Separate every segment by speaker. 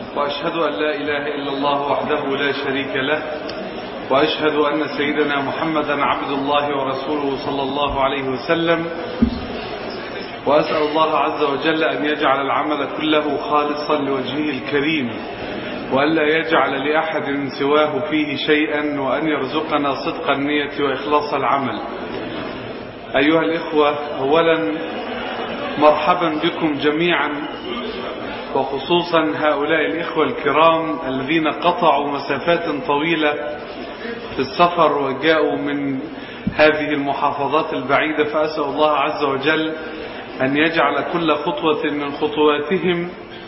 Speaker 1: وأشهد أن لا إله إلا الله وحده لا شريك له وأشهد أن سيدنا محمدا عبد الله ورسوله صلى الله عليه وسلم وأسأل الله عز وجل أن يجعل العمل كله خالصا لوجهه الكريم وأن لا يجعل لأحد سواه فيه شيئا وأن يرزقنا صدق النية وإخلاص العمل أيها الإخوة أولا مرحبا بكم جميعا وخصوصا هؤلاء الإخوة الكرام الذين قطعوا مسافات طويلة في السفر وجاءوا من هذه المحافظات البعيدة فأسأل الله عز وجل أن يجعل كل خطوة من خطواتهم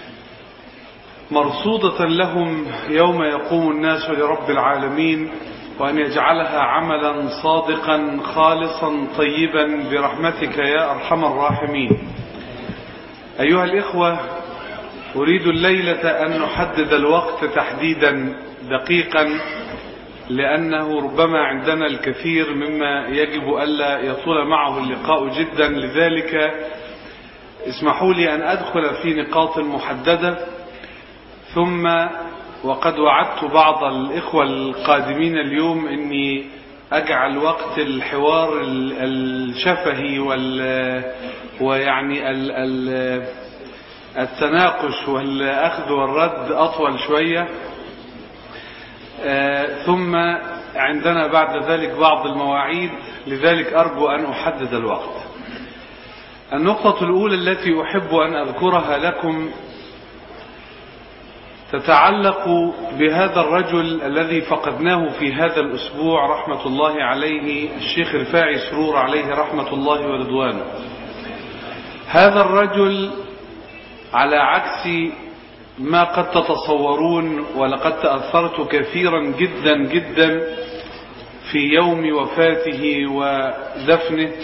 Speaker 1: مرصودة لهم يوم يقوم الناس لرب العالمين وأن يجعلها عملا صادقا خالصا طيبا برحمتك يا أرحم الراحمين أيها الإخوة أريد الليلة أن نحدد الوقت تحديدا دقيقا لأنه ربما عندنا الكثير مما يجب ألا يطول معه اللقاء جدا لذلك اسمحوا لي أن أدخل في نقاط محددة ثم وقد وعدت بعض الإخوة القادمين اليوم أني أجعل وقت الحوار الشفهي وال ويعني ال ال التناقش والأخذ والرد أطول شوية ثم عندنا بعد ذلك بعض المواعيد لذلك أرجو أن أحدد الوقت النقطة الأولى التي أحب أن أذكرها لكم تتعلق بهذا الرجل الذي فقدناه في هذا الأسبوع رحمة الله عليه الشيخ رفاعي سرور عليه رحمة الله ورضوانه هذا الرجل على عكس ما قد تتصورون ولقد تأثرت كثيرا جدا جدا في يوم وفاته ودفنه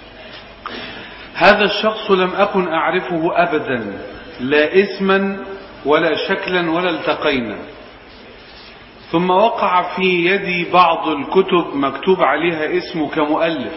Speaker 1: هذا الشخص لم أكن أعرفه أبدا لا اسما ولا شكلا ولا التقينا ثم وقع في يدي بعض الكتب مكتوب عليها اسمه كمؤلف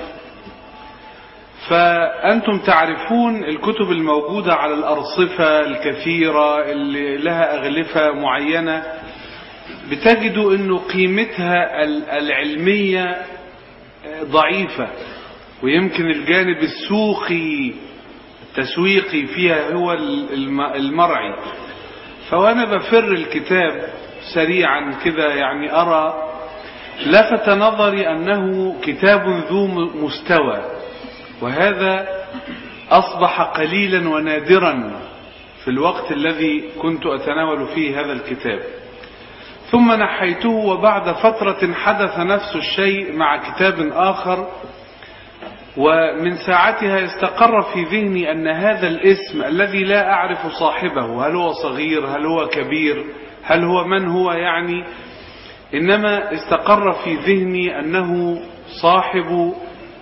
Speaker 1: فأنتم تعرفون الكتب الموجودة على الأرصفة الكثيرة اللي لها أغلفة معينة بتجدوا أنه قيمتها العلمية ضعيفة ويمكن الجانب السوقي التسويقي فيها هو المرعي فوانا بفر الكتاب سريعا كده يعني أرى لفت نظري أنه كتاب ذو مستوى وهذا أصبح قليلا ونادرا في الوقت الذي كنت أتناول فيه هذا الكتاب ثم نحيته وبعد فترة حدث نفس الشيء مع كتاب آخر ومن ساعتها استقر في ذهني أن هذا الاسم الذي لا أعرف صاحبه هل هو صغير هل هو كبير هل هو من هو يعني إنما استقر في ذهني أنه صاحب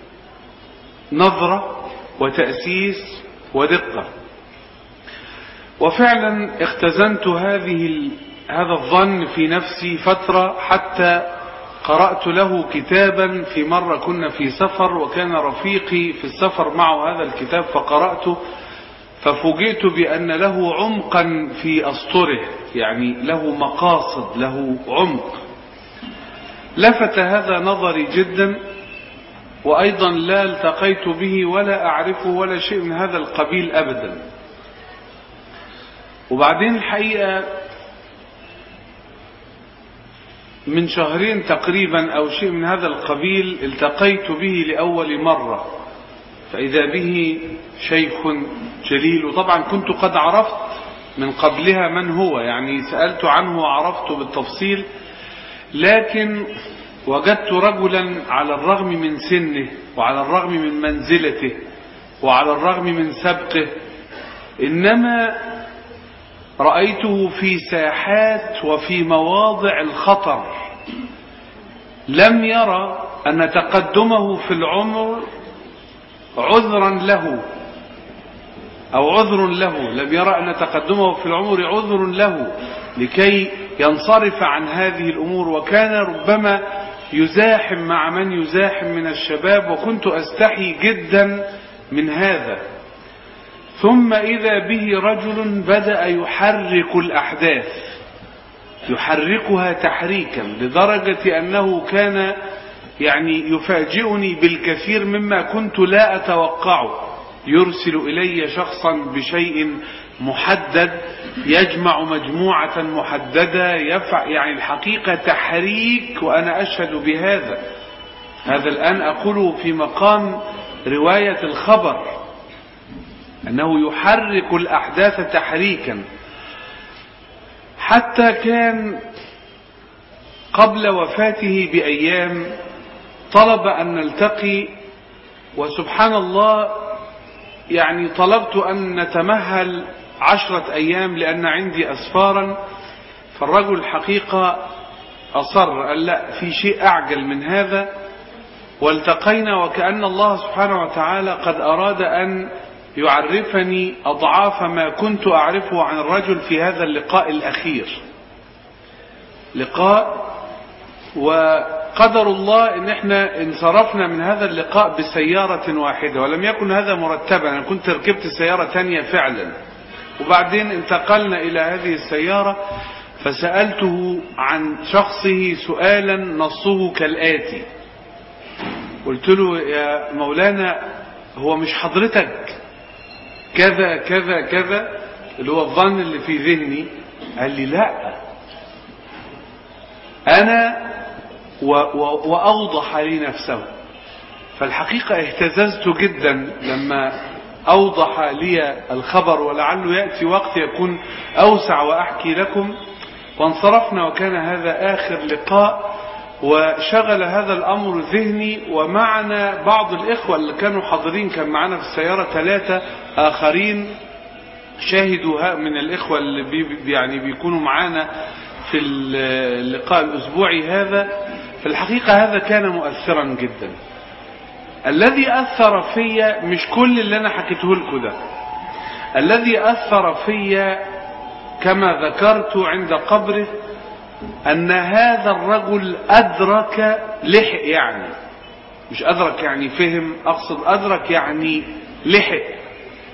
Speaker 1: نظرة وتأسيس ودقة وفعلا اختزنت هذه هذا الظن في نفسي فترة حتى قرأت له كتابا في مرة كنا في سفر وكان رفيقي في السفر معه هذا الكتاب فقرأته ففوجئت بأن له عمقا في أسطره يعني له مقاصد له عمق لفت هذا نظري جدا وأيضا لا التقيت به ولا أعرفه ولا شيء من هذا القبيل أبدا وبعدين الحقيقة من شهرين تقريبا أو شيء من هذا القبيل التقيت به لأول مرة فإذا به شيخ جليل وطبعا كنت قد عرفت من قبلها من هو يعني سألت عنه وعرفته بالتفصيل لكن وجدت رجلا على الرغم من سنه وعلى الرغم من منزلته وعلى الرغم من سبقه إنما رأيته في ساحات وفي مواضع الخطر لم يرى أن تقدمه في العمر عذرا له أو عذر له لم يرى أن تقدمه في العمر عذر له لكي ينصرف عن هذه الأمور وكان ربما يزاحم مع من يزاحم من الشباب وكنت أستحي جدا من هذا ثم إذا به رجل بدأ يحرك الأحداث يحركها تحريكا لدرجة أنه كان يعني يفاجئني بالكثير مما كنت لا أتوقعه يرسل إلي شخصا بشيء محدد يجمع مجموعة محددة يفع يعني الحقيقة تحريك وأنا أشهد بهذا هذا الآن أقوله في مقام رواية الخبر أنه يحرك الأحداث تحريكا حتى كان قبل وفاته بأيام طلب أن نلتقي وسبحان الله يعني طلبت أن نتمهل عشرة أيام لأن عندي أسفارا فالرجل الحقيقة أصر قال لا في شيء أعجل من هذا والتقينا وكأن الله سبحانه وتعالى قد أراد أن يعرفني أضعاف ما كنت أعرفه عن الرجل في هذا اللقاء الأخير لقاء وقدر الله ان احنا انصرفنا من هذا اللقاء بسيارة واحدة ولم يكن هذا مرتبا انا كنت ركبت سيارة تانية فعلا وبعدين انتقلنا الى هذه السيارة فسألته عن شخصه سؤالا نصه كالآتي قلت له يا مولانا هو مش حضرتك كذا كذا كذا اللي هو الظن اللي في ذهني قال لي لا أنا و و وأوضح لي نفسه فالحقيقة اهتززت جدا لما أوضح لي الخبر ولعله يأتي وقت يكون أوسع وأحكي لكم وانصرفنا وكان هذا آخر لقاء وشغل هذا الأمر ذهني ومعنا بعض الإخوة اللي كانوا حاضرين كان معنا في السيارة ثلاثة آخرين شاهدوا من الإخوة اللي بي يعني بيكونوا معانا في اللقاء الأسبوعي هذا في الحقيقة هذا كان مؤثرا جدا الذي أثر فيا مش كل اللي أنا حكيته لكم ده الذي أثر فيا كما ذكرت عند قبره أن هذا الرجل أدرك لحق يعني مش أدرك يعني فهم أقصد أدرك يعني لحق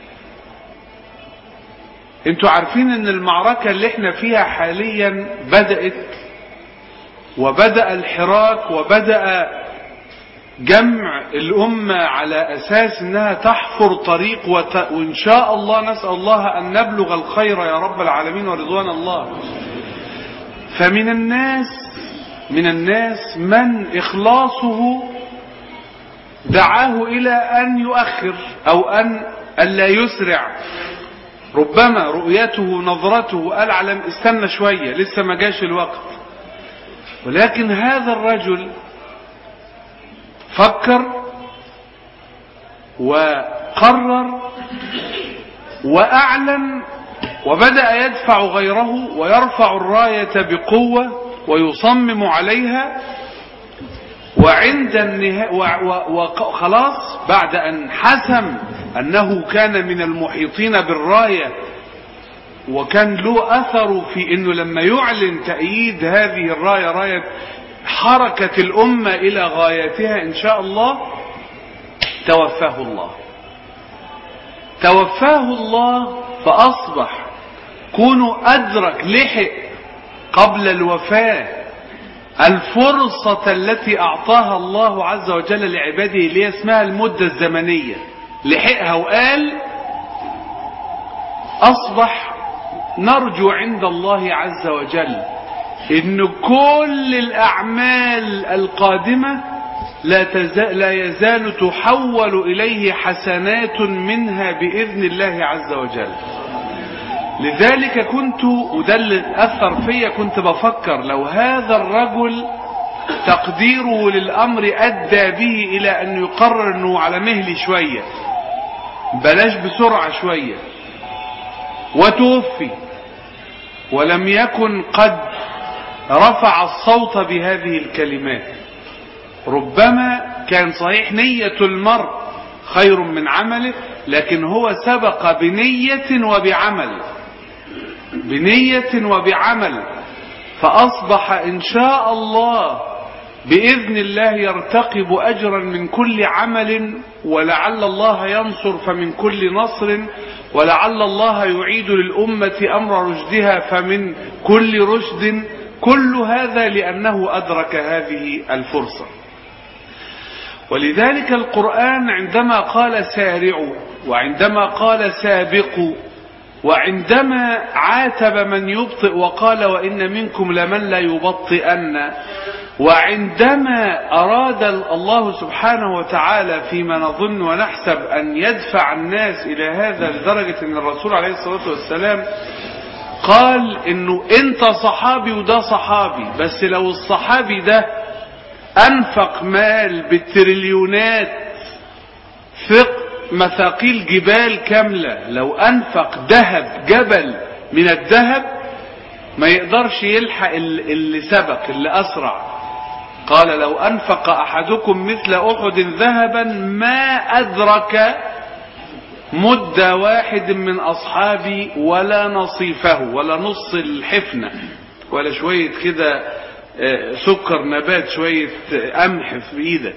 Speaker 1: انتوا عارفين ان المعركة اللي احنا فيها حاليا بدأت وبدأ الحراك وبدأ جمع الأمة على أساس أنها تحفر طريق وت... وإن شاء الله نسأل الله أن نبلغ الخير يا رب العالمين ورضوان الله فمن الناس من الناس من إخلاصه دعاه إلى أن يؤخر أو أن ألا يسرع ربما رؤيته نظرته قال على استنى شوية لسه ما جاش الوقت ولكن هذا الرجل فكر وقرر وأعلن وبدأ يدفع غيره ويرفع الراية بقوة ويصمم عليها وعند النهاية وخلاص بعد أن حسم أنه كان من المحيطين بالراية وكان له أثر في أنه لما يعلن تأييد هذه الراية راية حركة الأمة إلى غايتها إن شاء الله توفاه الله توفاه الله فأصبح كونوا أدرك لحق قبل الوفاة الفرصة التي أعطاها الله عز وجل لعباده اللي هي اسمها المدة الزمنية لحقها وقال أصبح نرجو عند الله عز وجل إن كل الأعمال القادمة لا, تزال لا يزال تحول إليه حسنات منها بإذن الله عز وجل لذلك كنت وده اللي أثر فيا كنت بفكر لو هذا الرجل تقديره للأمر أدى به إلى أن يقرر أنه على مهلي شوية بلاش بسرعة شوية وتوفي ولم يكن قد رفع الصوت بهذه الكلمات ربما كان صحيح نية المرء خير من عمله لكن هو سبق بنية وبعمل بنية وبعمل فأصبح إن شاء الله بإذن الله يرتقب أجرا من كل عمل ولعل الله ينصر فمن كل نصر ولعل الله يعيد للأمة أمر رشدها فمن كل رشد كل هذا لأنه أدرك هذه الفرصة ولذلك القرآن عندما قال سارعوا وعندما قال سابقوا وعندما عاتب من يبطئ وقال وإن منكم لمن لا يبطئن وعندما أراد الله سبحانه وتعالى فيما نظن ونحسب أن يدفع الناس إلى هذا لدرجة أن الرسول عليه الصلاة والسلام قال انه انت صحابي وده صحابي بس لو الصحابي ده انفق مال بالتريليونات ثق مثاقيل جبال كاملة لو انفق ذهب جبل من الذهب ما يقدرش يلحق اللي سبق اللي اسرع قال لو انفق احدكم مثل احد ذهبا ما ادرك مد واحد من أصحابي ولا نصيفه ولا نص الحفنة ولا شوية كده سكر نبات شوية قمح في إيدك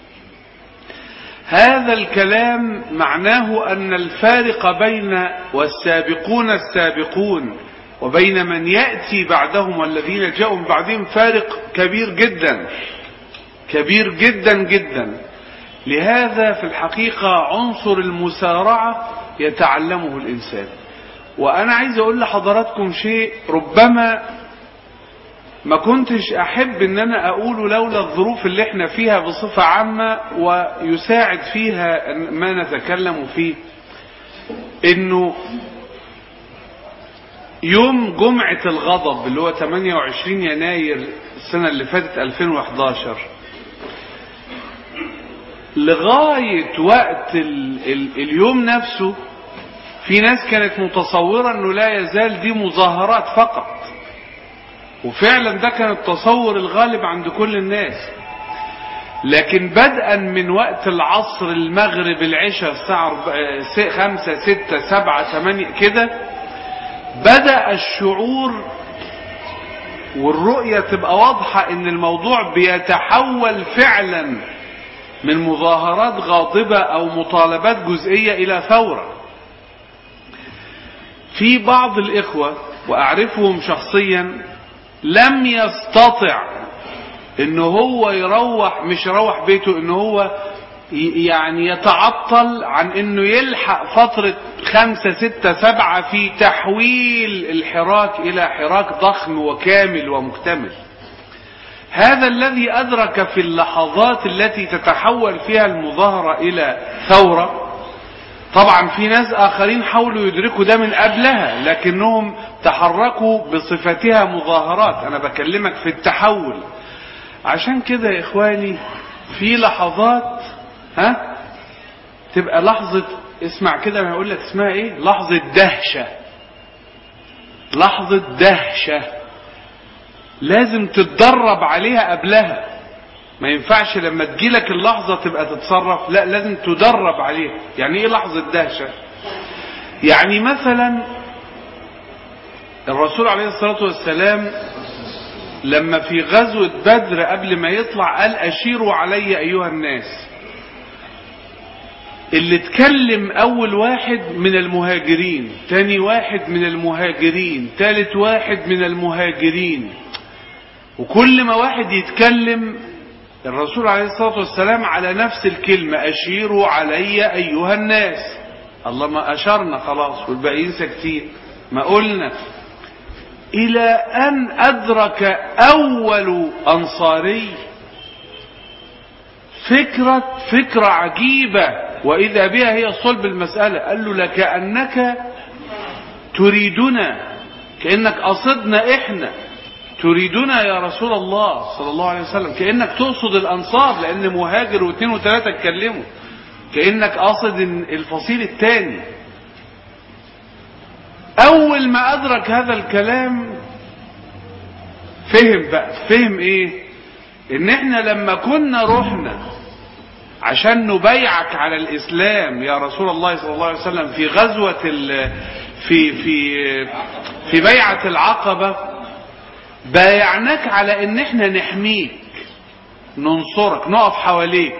Speaker 1: هذا الكلام معناه أن الفارق بين والسابقون السابقون وبين من يأتي بعدهم والذين جاءوا من بعدهم فارق كبير جدا كبير جدا جدا لهذا في الحقيقة عنصر المسارعة يتعلمه الإنسان وأنا عايز أقول لحضراتكم شيء ربما ما كنتش أحب أن أنا أقوله لولا الظروف اللي احنا فيها بصفة عامة ويساعد فيها ما نتكلم فيه إنه يوم جمعة الغضب اللي هو 28 يناير السنة اللي فاتت 2011 لغاية وقت ال ال اليوم نفسه في ناس كانت متصورة انه لا يزال دي مظاهرات فقط وفعلا ده كان التصور الغالب عند كل الناس لكن بدءا من وقت العصر المغرب العشاء الساعة خمسة ستة سبعة ثمانية كده بدأ الشعور والرؤية تبقى واضحة ان الموضوع بيتحول فعلا من مظاهرات غاضبة أو مطالبات جزئية إلى ثورة في بعض الإخوة وأعرفهم شخصيا لم يستطع إن هو يروح مش يروح بيته إن هو يعني يتعطل عن إنه يلحق فترة خمسة ستة سبعة في تحويل الحراك إلى حراك ضخم وكامل ومكتمل هذا الذي أدرك في اللحظات التي تتحول فيها المظاهرة إلى ثورة طبعا في ناس آخرين حاولوا يدركوا ده من قبلها لكنهم تحركوا بصفتها مظاهرات أنا بكلمك في التحول عشان كده يا إخواني في لحظات ها تبقى لحظة اسمع كده أنا هقول لك اسمها إيه لحظة دهشة لحظة دهشة لازم تتدرب عليها قبلها ما ينفعش لما تجيلك اللحظة تبقى تتصرف لا لازم تدرب عليها يعني ايه لحظة دهشة يعني مثلا الرسول عليه الصلاة والسلام لما في غزوة بدر قبل ما يطلع قال أشيروا علي أيها الناس اللي اتكلم أول واحد من المهاجرين تاني واحد من المهاجرين تالت واحد من المهاجرين وكل ما واحد يتكلم الرسول عليه الصلاة والسلام على نفس الكلمة أشيروا علي أيها الناس الله ما أشرنا خلاص والباقيين ساكتين ما قلنا إلى أن أدرك أول أنصاري فكرة فكرة عجيبة وإذا بها هي صلب المسألة قال له لكأنك تريدنا كأنك قصدنا إحنا تريدنا يا رسول الله صلى الله عليه وسلم كأنك تقصد الأنصار لأن مهاجر واثنين وثلاثة اتكلموا كأنك قاصد الفصيل الثاني أول ما أدرك هذا الكلام فهم بقى فهم إيه إن إحنا لما كنا رحنا عشان نبايعك على الإسلام يا رسول الله صلى الله عليه وسلم في غزوة ال في في في بيعة العقبة بايعناك على ان احنا نحميك ننصرك نقف حواليك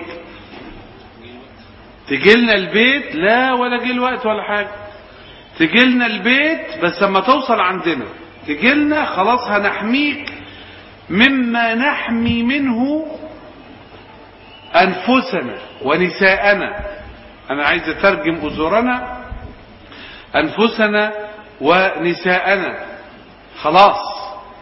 Speaker 1: تجيلنا البيت لا ولا جه الوقت ولا حاجة تجيلنا البيت بس لما توصل عندنا تجيلنا خلاص هنحميك مما نحمي منه أنفسنا ونساءنا أنا عايز أترجم أزورنا أنفسنا ونساءنا خلاص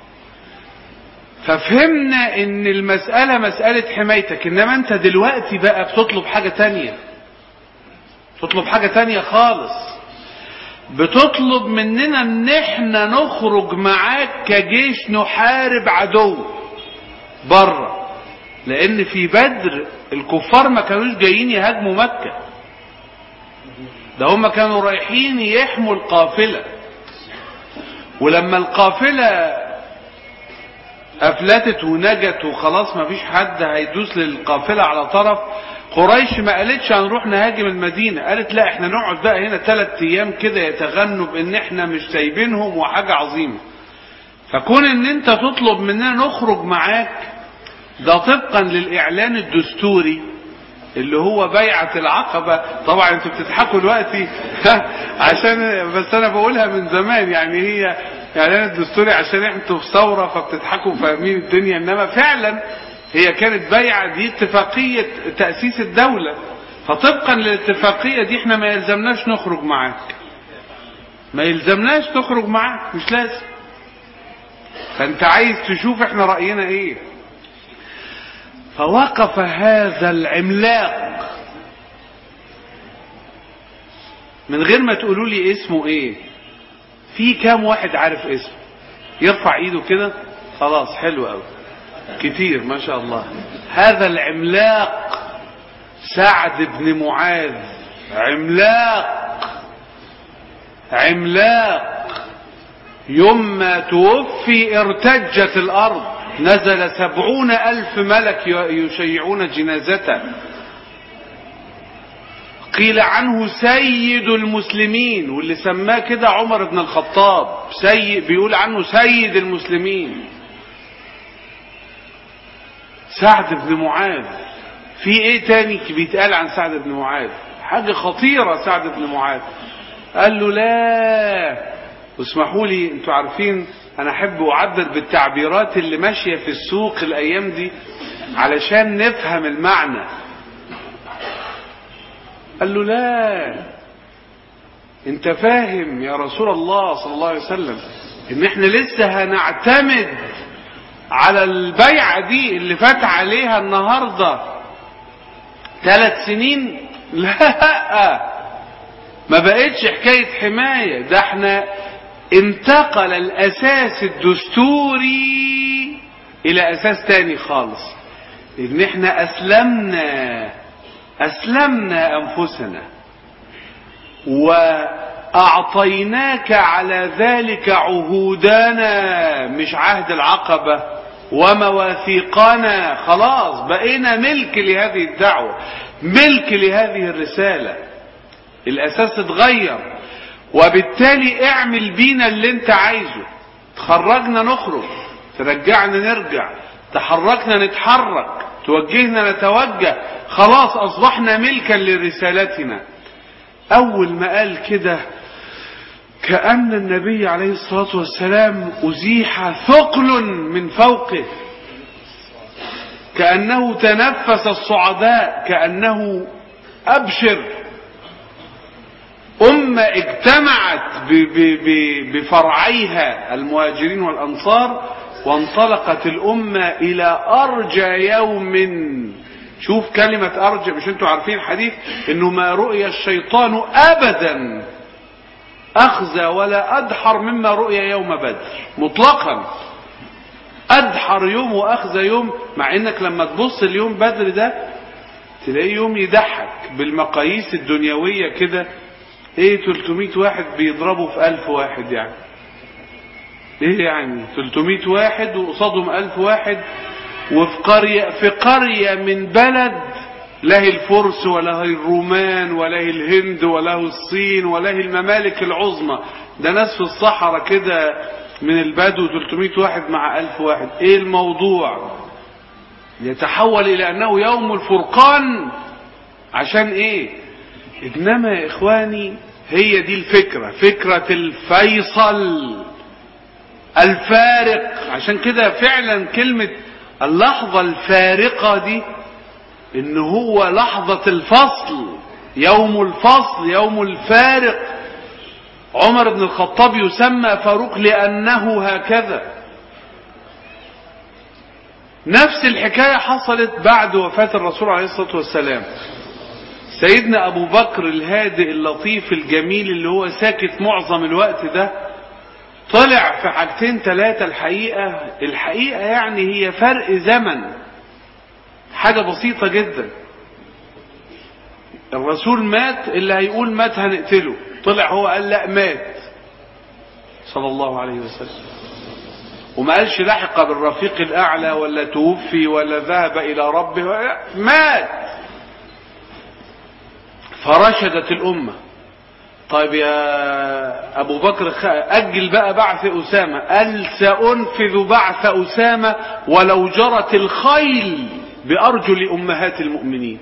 Speaker 1: ففهمنا ان المسألة مسألة حمايتك انما انت دلوقتي بقى بتطلب حاجة تانية تطلب حاجة تانية خالص بتطلب مننا ان احنا نخرج معاك كجيش نحارب عدو بره لان في بدر الكفار ما كانوش جايين يهاجموا مكة ده هم كانوا رايحين يحموا القافلة ولما القافلة افلتت ونجت وخلاص ما فيش حد هيدوس للقافلة على طرف قريش ما قالتش هنروح نهاجم المدينة قالت لا احنا نقعد بقى هنا ثلاث ايام كده يتغنوا بان احنا مش سايبينهم وحاجة عظيمة فكون ان انت تطلب مننا نخرج معاك ده طبقا للاعلان الدستوري اللي هو بيعة العقبة طبعا انتوا بتضحكوا دلوقتي عشان بس انا بقولها من زمان يعني هي اعلان الدستوري عشان انتوا في ثورة فبتضحكوا فاهمين الدنيا انما فعلا هي كانت بيعة دي اتفاقية تأسيس الدولة فطبقا للاتفاقية دي احنا ما يلزمناش نخرج معاك ما يلزمناش تخرج معاك مش لازم فانت عايز تشوف احنا رأينا ايه فوقف هذا العملاق من غير ما تقولوا لي اسمه ايه في كام واحد عارف اسمه يرفع ايده كده خلاص حلو قوي كتير ما شاء الله هذا العملاق سعد بن معاذ عملاق عملاق يوم ما توفي ارتجت الارض نزل سبعون الف ملك يشيعون جنازته قيل عنه سيد المسلمين واللي سماه كده عمر بن الخطاب سيد بيقول عنه سيد المسلمين سعد بن معاذ في ايه تاني بيتقال عن سعد بن معاذ حاجة خطيرة سعد بن معاذ قال له لا واسمحوا لي انتوا عارفين انا احب اعبر بالتعبيرات اللي ماشية في السوق الايام دي علشان نفهم المعنى قال له لا انت فاهم يا رسول الله صلى الله عليه وسلم ان احنا لسه هنعتمد على البيعة دي اللي فات عليها النهاردة ثلاث سنين لا ما بقتش حكاية حماية ده احنا انتقل الاساس الدستوري الى اساس تاني خالص ان احنا اسلمنا اسلمنا انفسنا واعطيناك على ذلك عهودنا مش عهد العقبة ومواثيقنا خلاص بقينا ملك لهذه الدعوة ملك لهذه الرسالة الاساس اتغير وبالتالي اعمل بينا اللي انت عايزه تخرجنا نخرج ترجعنا نرجع تحركنا نتحرك توجهنا نتوجه خلاص اصبحنا ملكا لرسالتنا اول ما قال كده كأن النبي عليه الصلاة والسلام أزيح ثقل من فوقه كأنه تنفس الصعداء كأنه أبشر أمة اجتمعت بفرعيها المهاجرين والأنصار وانطلقت الأمة إلى أرجى يوم شوف كلمة أرجى مش انتوا عارفين الحديث انه ما رؤي الشيطان أبدا أخزى ولا أدحر مما رؤي يوم بدر مطلقا أدحر يوم وأخزى يوم مع انك لما تبص اليوم بدر ده تلاقيه يوم يضحك بالمقاييس الدنيوية كده ايه 300 واحد بيضربوا في 1000 واحد يعني ايه يعني 300 واحد وقصادهم 1000 واحد وفي قرية في قرية من بلد له الفرس وله الرومان وله الهند وله الصين وله الممالك العظمى ده ناس في الصحراء كده من البدو 300 واحد مع 1000 واحد ايه الموضوع يتحول الى انه يوم الفرقان عشان ايه انما يا اخواني هي دي الفكرة فكرة الفيصل الفارق عشان كده فعلا كلمة اللحظة الفارقة دي ان هو لحظة الفصل يوم الفصل يوم الفارق عمر بن الخطاب يسمى فاروق لأنه هكذا نفس الحكاية حصلت بعد وفاة الرسول عليه الصلاة والسلام سيدنا أبو بكر الهادئ اللطيف الجميل اللي هو ساكت معظم الوقت ده طلع في حاجتين ثلاثة الحقيقة الحقيقة يعني هي فرق زمن حاجة بسيطة جدا الرسول مات اللي هيقول مات هنقتله طلع هو قال لا مات صلى الله عليه وسلم وما قالش لحق بالرفيق الأعلى ولا توفي ولا ذهب إلى ربه ولا مات فرشدت الأمة طيب يا أبو بكر أجل بقى بعث أسامة قال سأنفذ بعث أسامة ولو جرت الخيل بأرجل أمهات المؤمنين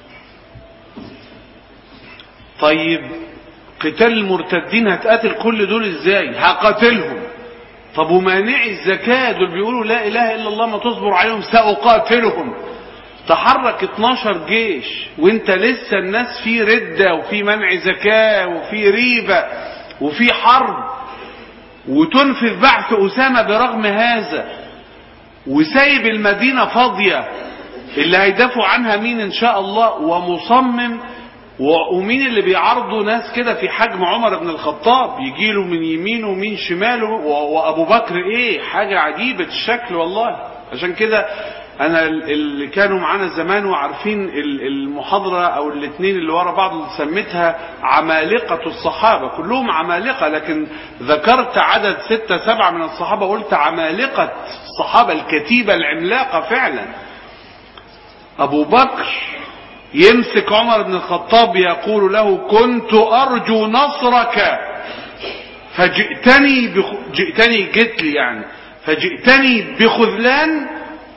Speaker 1: طيب قتال المرتدين هتقاتل كل دول ازاي هقاتلهم طب ومانعي الزكاة دول بيقولوا لا اله الا الله ما تصبر عليهم سأقاتلهم تحرك 12 جيش وانت لسه الناس في ردة وفي منع زكاة وفي ريبة وفي حرب وتنفذ بعث أسامة برغم هذا وسايب المدينة فاضية اللي هيدافعوا عنها مين ان شاء الله ومصمم ومين اللي بيعارضوا ناس كده في حجم عمر بن الخطاب يجي له من يمينه ومن شماله وابو بكر ايه حاجة عجيبة الشكل والله عشان كده انا اللي كانوا معانا زمان وعارفين المحاضرة او الاثنين اللي ورا بعض اللي سميتها عمالقة الصحابة كلهم عمالقة لكن ذكرت عدد ستة سبعة من الصحابة قلت عمالقة الصحابة الكتيبة العملاقة فعلا ابو بكر يمسك عمر بن الخطاب يقول له كنت أرجو نصرك فجئتني بخ... جئتني جئت لي يعني فجئتني بخذلان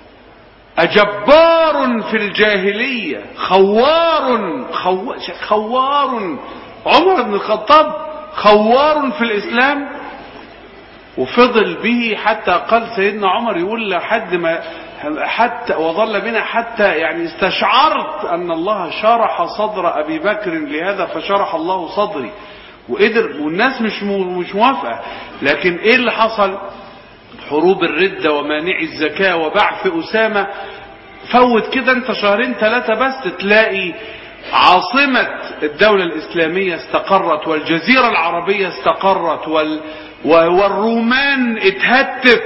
Speaker 1: أجبار في الجاهلية خوار خو... خوار عمر بن الخطاب خوار في الإسلام وفضل به حتى قال سيدنا عمر يقول لحد ما حتى وظل بنا حتى يعني استشعرت أن الله شرح صدر أبي بكر لهذا فشرح الله صدري وقدر والناس مش مش موافقة لكن إيه اللي حصل حروب الردة ومانع الزكاة وبعث أسامة فوت كده انت شهرين ثلاثة بس تلاقي عاصمة الدولة الإسلامية استقرت والجزيرة العربية استقرت وال والرومان اتهتت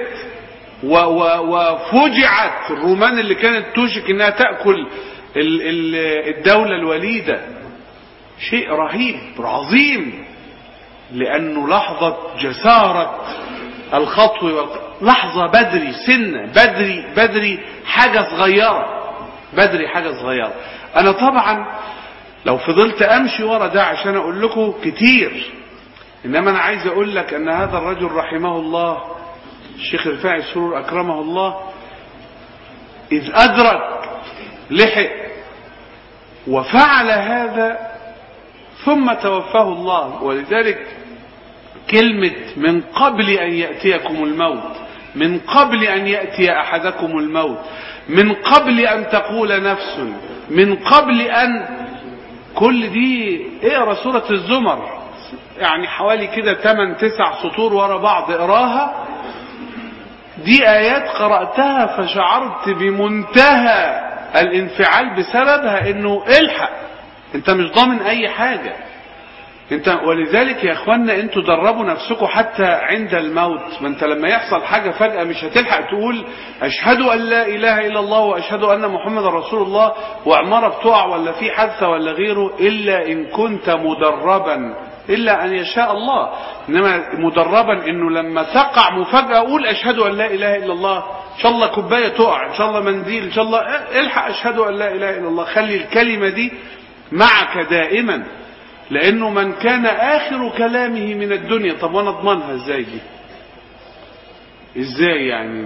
Speaker 1: وفجعت الرومان اللي كانت توشك انها تأكل الدولة الوليدة شيء رهيب عظيم لأنه لحظة جسارة الخطو لحظة بدري سنة بدري بدري حاجة صغيرة بدري حاجة صغيرة أنا طبعا لو فضلت أمشي ورا ده عشان أقول لكم كتير إنما أنا عايز أقول لك أن هذا الرجل رحمه الله الشيخ رفاعي السرور أكرمه الله إذ أدرك لحق وفعل هذا ثم توفاه الله ولذلك كلمة من قبل أن يأتيكم الموت من قبل أن يأتي أحدكم الموت من قبل أن تقول نفس من قبل أن كل دي اقرا سورة الزمر يعني حوالي كده 8 9 سطور ورا بعض اقراها دي آيات قرأتها فشعرت بمنتهى الانفعال بسببها انه الحق انت مش ضامن اي حاجة انت ولذلك يا اخوانا انتوا دربوا نفسكم حتى عند الموت ما انت لما يحصل حاجة فجأة مش هتلحق تقول اشهد ان لا اله الا الله واشهد ان محمد رسول الله وعمارة بتقع ولا في حادثة ولا غيره الا ان كنت مدربا إلا أن يشاء الله إنما مدربا إنه لما تقع مفاجأة أقول أشهد أن لا إله إلا الله إن شاء الله كوباية تقع إن شاء الله منديل إن شاء الله الحق أشهد أن لا إله إلا الله خلي الكلمة دي معك دائما لأنه من كان آخر كلامه من الدنيا طب وأنا أضمنها إزاي دي إزاي يعني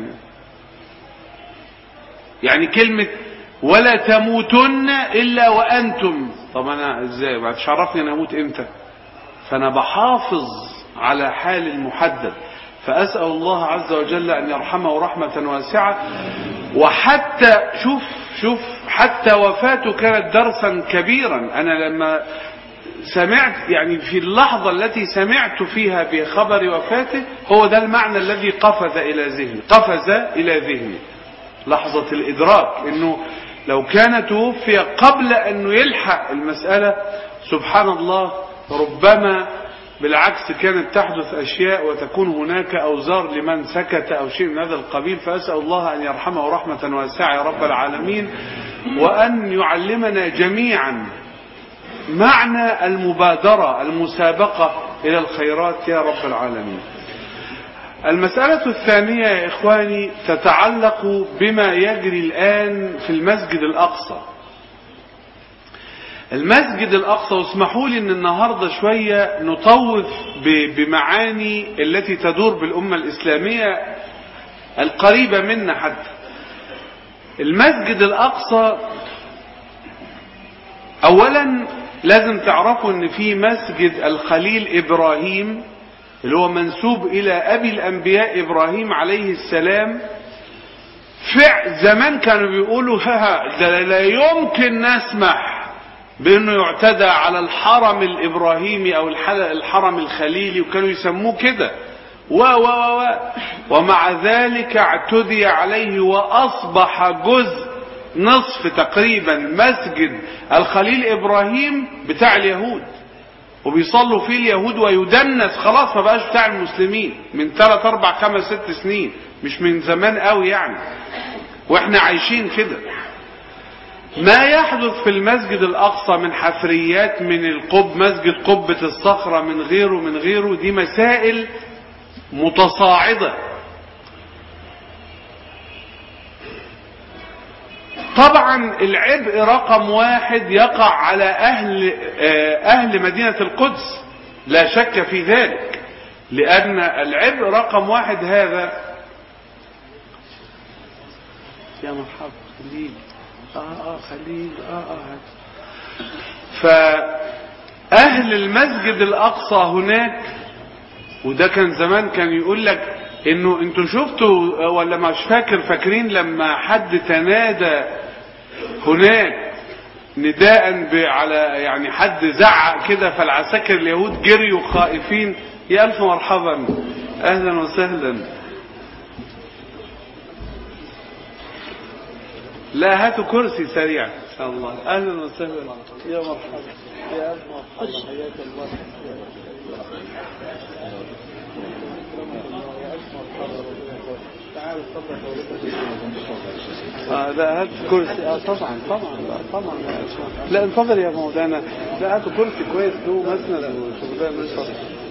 Speaker 1: يعني كلمة ولا تموتن إلا وأنتم طب أنا إزاي بعد شرفني أنا أموت إمتى فأنا بحافظ على حال المحدد فأسأل الله عز وجل أن يرحمه رحمة واسعة وحتى شوف شوف حتى وفاته كانت درسا كبيرا أنا لما سمعت يعني في اللحظة التي سمعت فيها بخبر وفاته هو ده المعنى الذي قفز إلى ذهني قفز إلى ذهني لحظة الإدراك إنه لو كان توفي قبل أنه يلحق المسألة سبحان الله ربما بالعكس كانت تحدث أشياء وتكون هناك أوزار لمن سكت أو شيء من هذا القبيل فأسأل الله أن يرحمه رحمة واسعة يا رب العالمين وأن يعلمنا جميعا معنى المبادرة المسابقة إلى الخيرات يا رب العالمين المسألة الثانية يا إخواني تتعلق بما يجري الآن في المسجد الأقصى المسجد الأقصى واسمحوا لي أن النهاردة شوية نطوف بمعاني التي تدور بالأمة الإسلامية القريبة منا حتى المسجد الأقصى أولا لازم تعرفوا أن في مسجد الخليل إبراهيم اللي هو منسوب إلى أبي الأنبياء إبراهيم عليه السلام فع زمان كانوا بيقولوا ده لا يمكن نسمح بأنه يعتدى على الحرم الإبراهيمي أو الحرم الخليلي وكانوا يسموه كده و و و ومع ذلك اعتدي عليه وأصبح جزء نصف تقريبا مسجد الخليل إبراهيم بتاع اليهود وبيصلوا فيه اليهود ويدنس خلاص ما بقاش بتاع المسلمين من 3 4 5 6 سنين مش من زمان قوي يعني واحنا عايشين كده ما يحدث في المسجد الأقصى من حفريات من القب مسجد قبة الصخرة من غيره من غيره دي مسائل متصاعدة طبعا العبء رقم واحد يقع على أهل, أهل مدينة القدس لا شك في ذلك لأن العبء رقم واحد هذا يا مرحبا خليل آه آه خليل آه آه فأهل المسجد الأقصى هناك وده كان زمان كان يقول لك انه انتوا شفتوا ولا مش فاكر فاكرين لما حد تنادى هناك نداء على يعني حد زعق كده فالعساكر اليهود جريوا خائفين يا الف مرحبا اهلا وسهلا لا هاتوا كرسي سريع ان شاء الله اهلا وسهلا يا مرحبا يا الف مرحبا حياك الله تعال آه لا هات كرسي آه طبعا طبعا لا طبعا لا انتظر يا مولانا لا هاتوا كرسي كويس له مسند وشغلان من فضل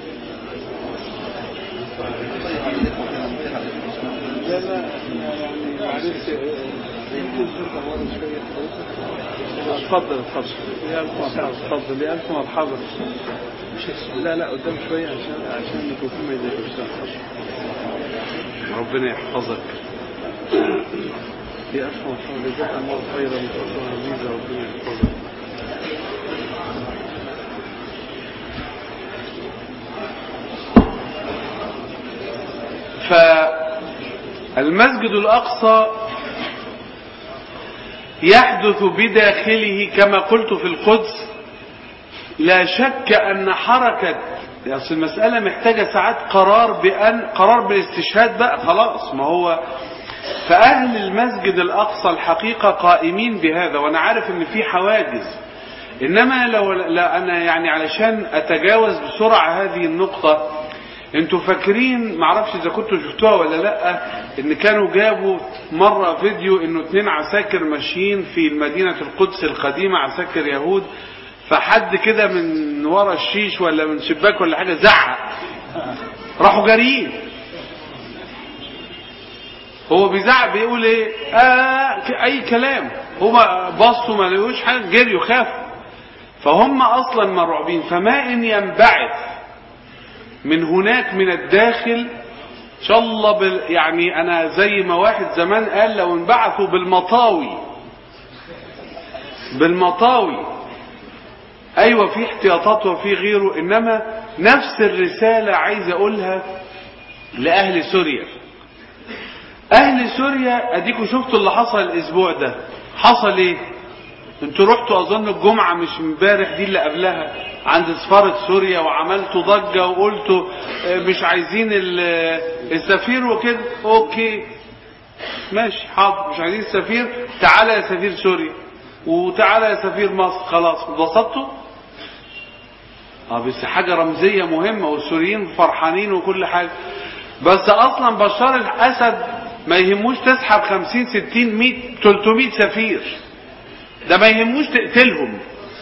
Speaker 1: لا لا يعني معلش يمكن ترجع ورا شويه اتفضل اتفضل يا الف مرحبا اتفضل يا الف مرحبا لا لا قدام شويه عشان عشان الميكروفون ما يضايقش ربنا يحفظك يا أخي مرحبا جزاك الله خيرا وتوفى عزيزة ربنا يحفظك فالمسجد الأقصى يحدث بداخله كما قلت في القدس لا شك أن حركة أصل المسألة محتاجة ساعات قرار بأن قرار بالاستشهاد بقى خلاص ما هو فأهل المسجد الأقصى الحقيقة قائمين بهذا وأنا عارف إن في حواجز إنما لو لا أنا يعني علشان أتجاوز بسرعة هذه النقطة انتوا فاكرين معرفش اذا كنتوا شفتوها ولا لا ان كانوا جابوا مرة فيديو انه اتنين عساكر ماشيين في مدينة القدس القديمة عساكر يهود فحد كده من ورا الشيش ولا من شباك ولا حاجة زعق راحوا جاريين هو بيزعق بيقول ايه آه اي كلام هما بصوا ما لقوش حاجة جريوا خافوا فهم اصلا مرعوبين فما ان ينبعث من هناك من الداخل ان شاء الله بال يعني انا زي ما واحد زمان قال لو انبعثوا بالمطاوي بالمطاوي ايوه في احتياطات وفي غيره انما نفس الرسالة عايز اقولها لأهل سوريا أهل سوريا أديكوا شفتوا اللي حصل الأسبوع ده حصل إيه انتوا رحتوا أظن الجمعة مش امبارح دي اللي قبلها عند سفارة سوريا وعملتوا ضجة وقلتوا اه، مش عايزين ال- السفير وكده أوكي ماشي حاضر مش عايزين السفير تعالى يا سفير سوريا وتعالى يا سفير مصر خلاص اتبسطتوا اه بس حاجة رمزية مهمة والسوريين فرحانين وكل حاجة بس اصلا بشار الاسد ما يهموش تسحب 50 60 100 300 سفير ده ما يهموش تقتلهم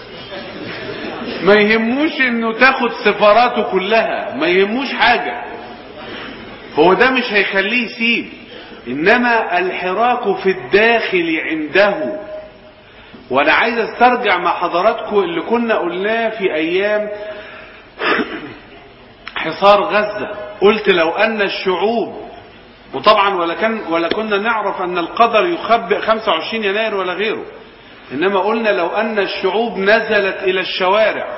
Speaker 1: ما يهموش انه تاخد سفاراته كلها ما يهموش حاجة هو ده مش هيخليه يسيب انما الحراك في الداخل عنده وانا عايز استرجع مع حضراتكم اللي كنا قلناه في ايام حصار غزة قلت لو ان الشعوب وطبعا ولا كان ولا كنا نعرف ان القدر يخبئ 25 يناير ولا غيره انما قلنا لو ان الشعوب نزلت الى الشوارع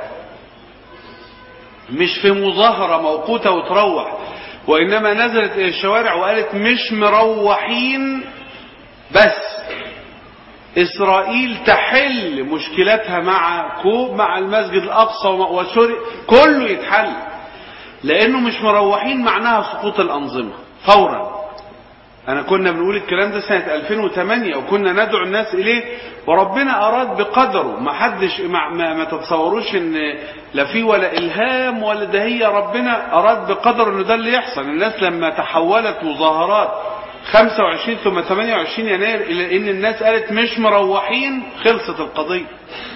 Speaker 1: مش في مظاهرة موقوتة وتروح وانما نزلت الى الشوارع وقالت مش مروحين بس اسرائيل تحل مشكلتها مع كوب مع المسجد الاقصى ومع- وسوريا كله يتحل لانه مش مروحين معناها سقوط الانظمه فورا انا كنا بنقول الكلام ده سنه 2008 وكنا ندعو الناس اليه وربنا اراد بقدره ما حدش ما, ما, ما تتصوروش ان لا في ولا الهام ولا ده هي ربنا اراد بقدر انه ده اللي يحصل الناس لما تحولت مظاهرات 25 ثم 28 يناير الى ان الناس قالت مش مروحين خلصت القضيه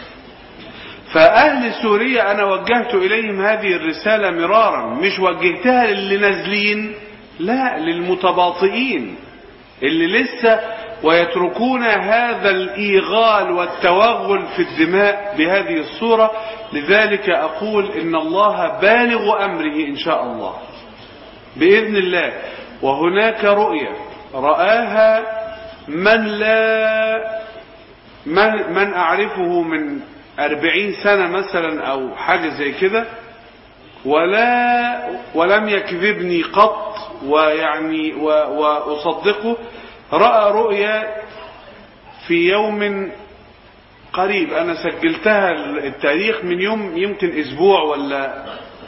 Speaker 1: فأهل سوريا أنا وجهت إليهم هذه الرسالة مرارا مش وجهتها للي نازلين لا للمتباطئين اللي لسه ويتركون هذا الإيغال والتوغل في الدماء بهذه الصورة لذلك أقول إن الله بالغ أمره إن شاء الله بإذن الله وهناك رؤية رآها من لا من, من أعرفه من أربعين سنة مثلا أو حاجة زي كده ولا ولم يكذبني قط ويعني و وأصدقه رأى رؤيا في يوم قريب أنا سجلتها التاريخ من يوم يمكن أسبوع ولا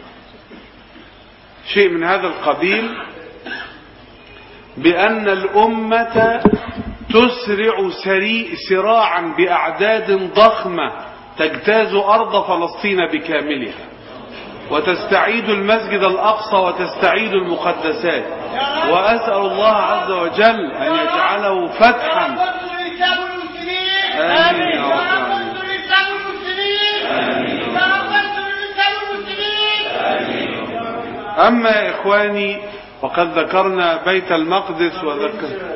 Speaker 1: شيء من هذا القبيل بأن الأمة تسرع سري سراعا بأعداد ضخمة تجتاز أرض فلسطين بكاملها وتستعيد المسجد الأقصى وتستعيد المقدسات وأسأل الله عز وجل أن يجعله فتحا آمين يا رب العالمين. أما يا إخواني وقد ذكرنا بيت المقدس وذكر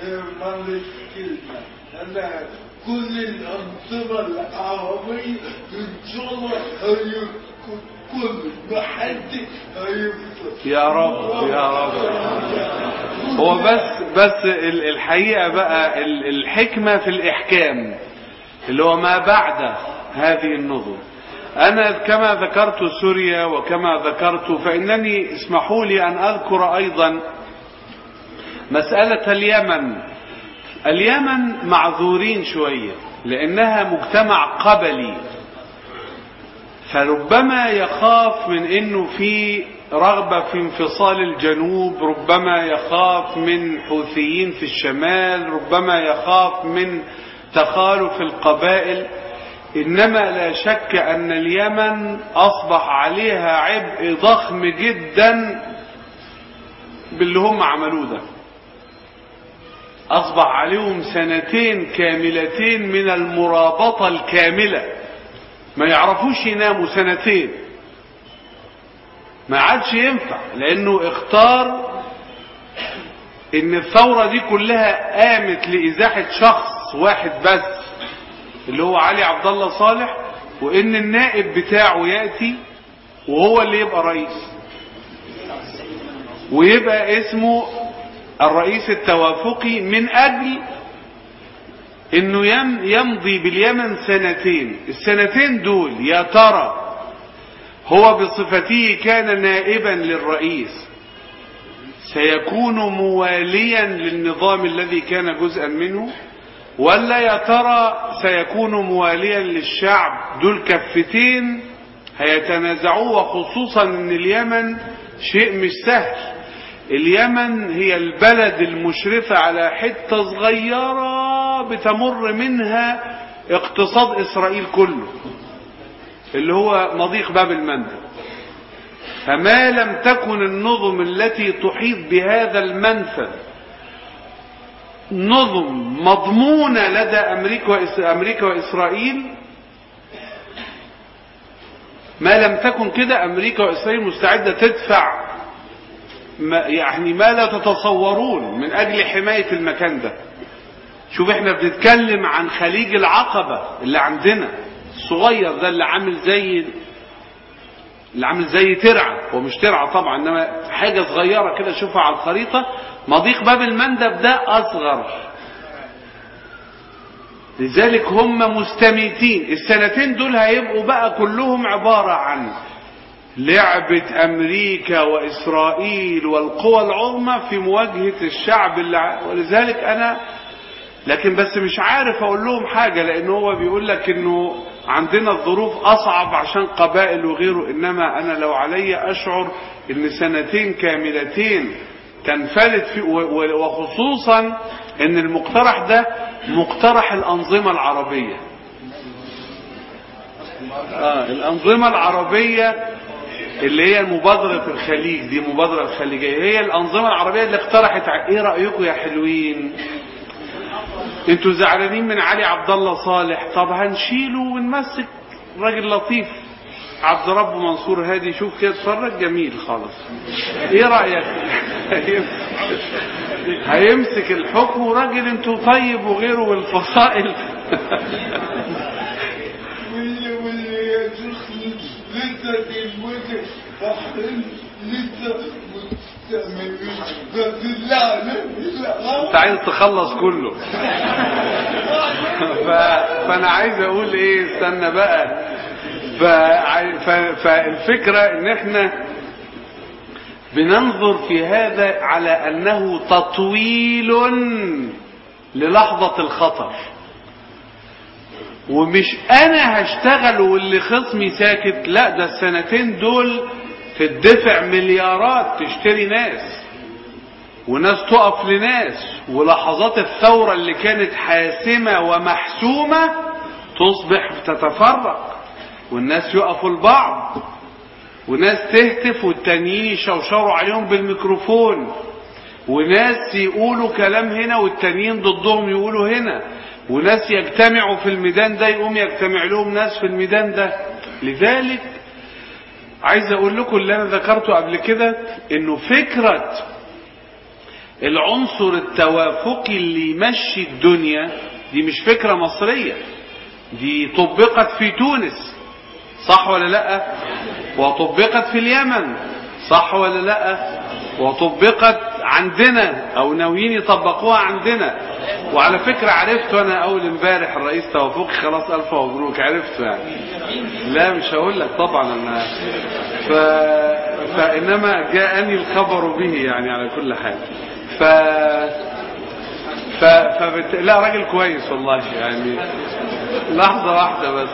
Speaker 2: كل الأنظمة العربية إن شاء الله هيكون كل محد هيفضل
Speaker 1: يا رب يا رب هو بس بس ال- الحقيقة بقى ال- الحكمة في الإحكام اللي هو ما بعد هذه النظم أنا كما ذكرت سوريا وكما ذكرت فإنني اسمحوا لي أن أذكر أيضا مسألة اليمن اليمن معذورين شوية لأنها مجتمع قبلي فربما يخاف من انه في رغبة في انفصال الجنوب ربما يخاف من حوثيين في الشمال ربما يخاف من تخالف القبائل انما لا شك ان اليمن اصبح عليها عبء ضخم جدا باللي هم عملوه ده اصبح عليهم سنتين كاملتين من المرابطة الكاملة ما يعرفوش يناموا سنتين ما عادش ينفع لانه اختار ان الثورة دي كلها قامت لازاحة شخص واحد بس اللي هو علي عبد الله صالح وان النائب بتاعه يأتي وهو اللي يبقى رئيس ويبقى اسمه الرئيس التوافقي من اجل انه يم يمضي باليمن سنتين السنتين دول يا ترى هو بصفته كان نائبا للرئيس سيكون مواليا للنظام الذي كان جزءا منه ولا يا ترى سيكون مواليا للشعب دول كفتين هيتنازعوه وخصوصا ان اليمن شيء مش سهل اليمن هي البلد المشرفة على حتة صغيرة بتمر منها اقتصاد اسرائيل كله اللي هو مضيق باب المندب فما لم تكن النظم التي تحيط بهذا المنفذ نظم مضمونة لدى أمريكا, وإس... أمريكا وإسرائيل ما لم تكن كده أمريكا وإسرائيل مستعدة تدفع ما يعني ما لا تتصورون من أجل حماية المكان ده شوف احنا بنتكلم عن خليج العقبة اللي عندنا الصغير ده اللي عامل زي اللي عامل زي ترعة هو مش ترعة طبعا انما حاجة صغيرة كده شوفها على الخريطة مضيق باب المندب ده اصغر لذلك هم مستميتين السنتين دول هيبقوا بقى كلهم عبارة عن لعبة امريكا واسرائيل والقوى العظمى في مواجهة الشعب اللي ولذلك انا لكن بس مش عارف اقول لهم حاجة لان هو بيقول لك انه عندنا الظروف اصعب عشان قبائل وغيره انما انا لو علي اشعر ان سنتين كاملتين تنفلت في وخصوصا ان المقترح ده مقترح الانظمة العربية آه الانظمة العربية اللي هي مبادرة الخليج دي مبادرة الخليجية هي الانظمة العربية اللي اقترحت ايه رأيكم يا حلوين انتوا زعلانين من علي عبد الله صالح طب هنشيله ونمسك راجل لطيف عبد رب منصور هادي شوف كده اتفرج جميل خالص ايه رايك هيمسك الحكم وراجل انتوا طيب وغيره والفصائل
Speaker 2: واللي واللي يدخل لسه المدن فحل لسه مستمرين لا لا
Speaker 1: انت عايز تخلص كله ف... فانا عايز اقول ايه استنى بقى ف... ف... فالفكرة ان احنا بننظر في هذا على انه تطويل للحظة الخطر ومش انا هشتغل واللي خصمي ساكت لا ده السنتين دول تدفع مليارات تشتري ناس وناس تقف لناس ولحظات الثورة اللي كانت حاسمة ومحسومة تصبح تتفرق والناس يقفوا لبعض وناس تهتف والتانيين يشوشروا عليهم بالميكروفون وناس يقولوا كلام هنا والتانيين ضدهم يقولوا هنا وناس يجتمعوا في الميدان ده يقوم يجتمع لهم ناس في الميدان ده لذلك عايز اقول لكم اللي انا ذكرته قبل كده انه فكرة العنصر التوافقي اللي يمشي الدنيا دي مش فكرة مصرية دي طبقت في تونس صح ولا لا وطبقت في اليمن صح ولا لا وطبقت عندنا او ناويين يطبقوها عندنا وعلى فكرة عرفت وانا اول امبارح الرئيس توافقي خلاص الف مبروك عرفته يعني لا مش هقول لك طبعا انا ف... فانما جاءني الخبر به يعني على كل حال ف ف... فبت... لا راجل كويس والله يعني لحظة واحدة بس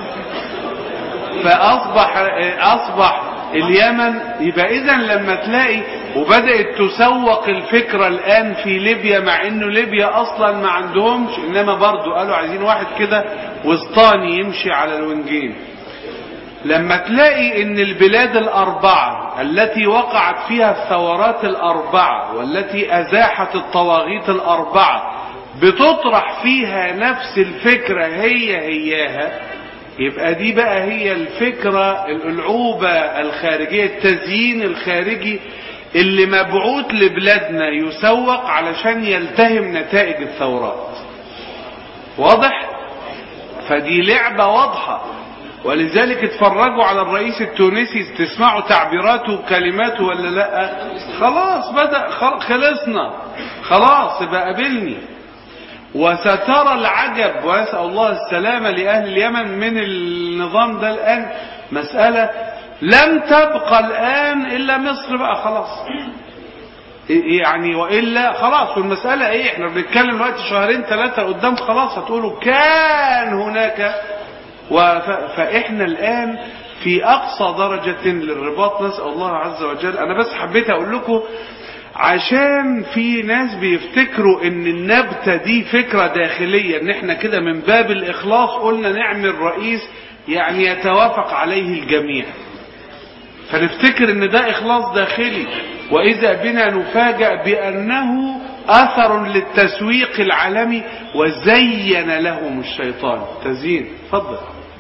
Speaker 1: فأصبح أصبح اليمن يبقى إذا لما تلاقي وبدأت تسوق الفكرة الآن في ليبيا مع إنه ليبيا أصلا ما عندهمش إنما برضو قالوا عايزين واحد كده وسطاني يمشي على الونجين لما تلاقي ان البلاد الاربعة التي وقعت فيها الثورات الاربعة والتي ازاحت الطواغيت الاربعة بتطرح فيها نفس الفكرة هي هياها يبقى دي بقى هي الفكرة الألعوبة الخارجية التزيين الخارجي اللي مبعوث لبلادنا يسوق علشان يلتهم نتائج الثورات واضح فدي لعبة واضحة ولذلك اتفرجوا على الرئيس التونسي تسمعوا تعبيراته وكلماته ولا لا خلاص بدأ خلصنا خلاص بقى قابلني وسترى العجب وأسأل الله السلامة لأهل اليمن من النظام ده الآن مسألة لم تبقى الآن إلا مصر بقى خلاص يعني وإلا خلاص والمسألة ايه احنا بنتكلم دلوقتي شهرين ثلاثة قدام خلاص هتقولوا كان هناك وف... فاحنا الآن في أقصى درجة للرباط نسأل الله عز وجل أنا بس حبيت أقول لكم عشان في ناس بيفتكروا ان النبتة دي فكرة داخلية ان احنا كده من باب الإخلاص قلنا نعمل رئيس يعني يتوافق عليه الجميع فنفتكر ان ده إخلاص داخلي وإذا بنا نفاجأ بأنه أثر للتسويق العالمي وزين لهم الشيطان تزيين اتفضل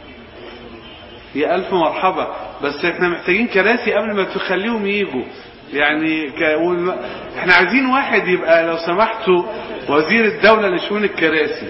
Speaker 1: يا ألف مرحبا بس احنا محتاجين كراسي قبل ما تخليهم يجوا يعني ك... والم- احنا عايزين واحد يبقى لو سمحتوا وزير الدولة لشؤون الكراسي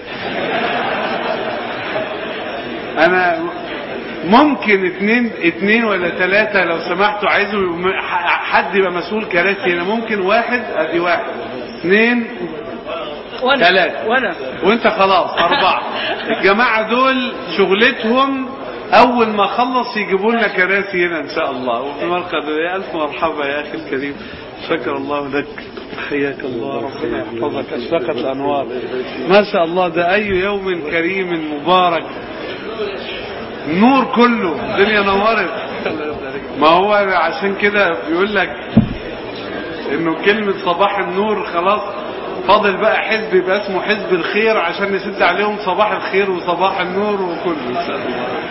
Speaker 1: انا ممكن اتنين اتنين ولا ثلاثة لو سمحتوا عايزوا م- ح- حد يبقى مسؤول كراسي هنا ممكن واحد ادي واحد اثنين
Speaker 3: وانا
Speaker 1: ثلاثة.
Speaker 3: وانا
Speaker 1: وانت خلاص اربعة الجماعة دول شغلتهم اول ما خلص يجيبوا لنا كراسي هنا ان شاء الله وفي مرقد يا الف مرحبا يا اخي الكريم شكر الله لك حياك الله ربنا يحفظك اشرقت الانوار ما شاء الله ده اي يوم كريم مبارك نور كله الدنيا نورت ما هو عشان كده بيقول لك انه كلمة صباح النور خلاص فاضل بقى حزب يبقى اسمه حزب الخير عشان نسد عليهم صباح الخير وصباح النور وكله ان شاء الله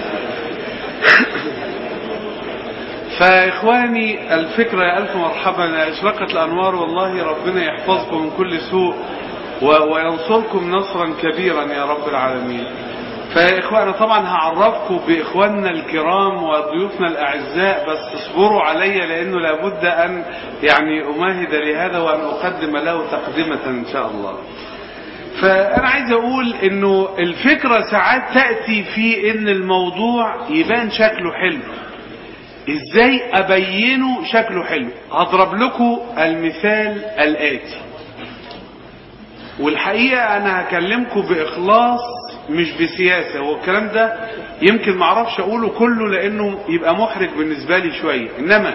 Speaker 1: فإخواني الفكرة يا ألف مرحبا يا أشرقت الأنوار والله ربنا يحفظكم من كل سوء و- وينصركم نصرا كبيرا يا رب العالمين فإخوانا طبعا هعرفكم بإخواننا الكرام وضيوفنا الأعزاء بس اصبروا علي لأنه لابد أن يعني أماهد لهذا وأن أقدم له تقدمة إن شاء الله فأنا عايز أقول إنه الفكرة ساعات تأتي في إن الموضوع يبان شكله حلو ازاي ابينه شكله حلو هضرب لكم المثال الاتي والحقيقة انا هكلمكم باخلاص مش بسياسة والكلام ده يمكن معرفش اقوله كله لانه يبقى محرج بالنسبة لي شوية انما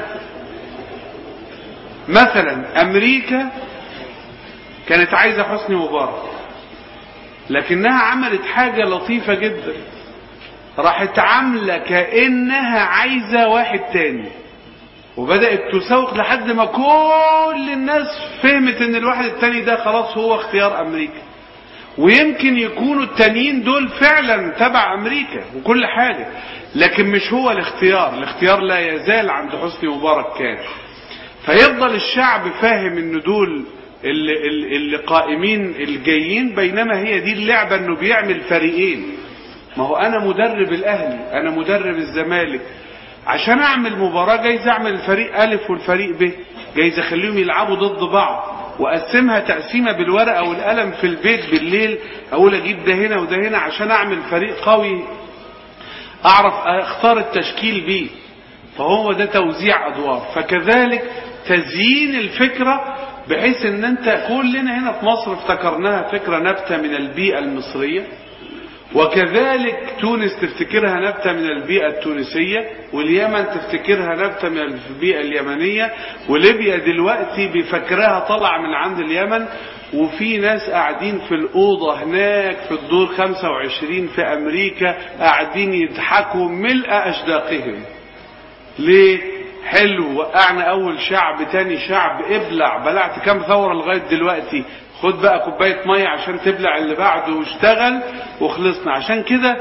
Speaker 1: مثلا امريكا كانت عايزة حسني مبارك لكنها عملت حاجة لطيفة جدا راحت عاملة كأنها عايزة واحد تاني وبدأت تسوق لحد ما كل الناس فهمت ان الواحد التاني ده خلاص هو اختيار امريكا ويمكن يكونوا التانيين دول فعلا تبع امريكا وكل حاجة لكن مش هو الاختيار الاختيار لا يزال عند حسني مبارك كان فيفضل الشعب فاهم ان دول اللي, اللي اللي قائمين الجايين بينما هي دي اللعبة انه بيعمل فريقين ما هو انا مدرب الاهلي انا مدرب الزمالك عشان اعمل مباراة جايز اعمل الفريق الف والفريق ب جايز اخليهم يلعبوا ضد بعض واقسمها تقسيمه بالورقه والقلم في البيت بالليل اقول اجيب ده هنا وده هنا عشان اعمل فريق قوي اعرف اختار التشكيل بيه فهو ده توزيع ادوار فكذلك تزيين الفكره بحيث ان انت كلنا هنا في مصر افتكرناها فكره نبته من البيئه المصريه وكذلك تونس تفتكرها نبتة من البيئة التونسية واليمن تفتكرها نبتة من البيئة اليمنية وليبيا دلوقتي بفكرها طلع من عند اليمن وفي ناس قاعدين في الأوضة هناك في الدور 25 في أمريكا قاعدين يضحكوا ملء أشداقهم ليه حلو وقعنا أول شعب تاني شعب ابلع بلعت كام ثورة لغاية دلوقتي خد بقى كوباية مية عشان تبلع اللي بعده واشتغل وخلصنا عشان كده